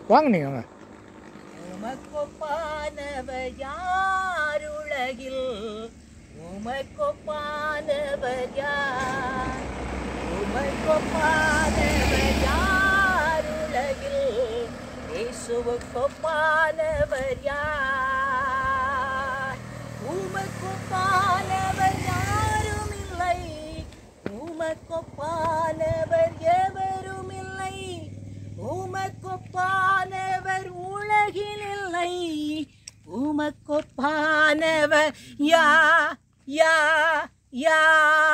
வாங்க நீங்கள் வாங்க உமக்கொப்பானவர் யாருலகில் உமக்கொப்பானவர் யார் உமக்கொப்பானவர் யாருலகில் இயேசுவுக்கொப்பானவர் யார் உமக்கொப்பானவர் யாரும் இல்லை உமக்கொப்பானவர் எவரும் இல்லை உமக்கொப்பானவர் உலகில் இல்லை உமக்கொப்பானவர் யா யா யா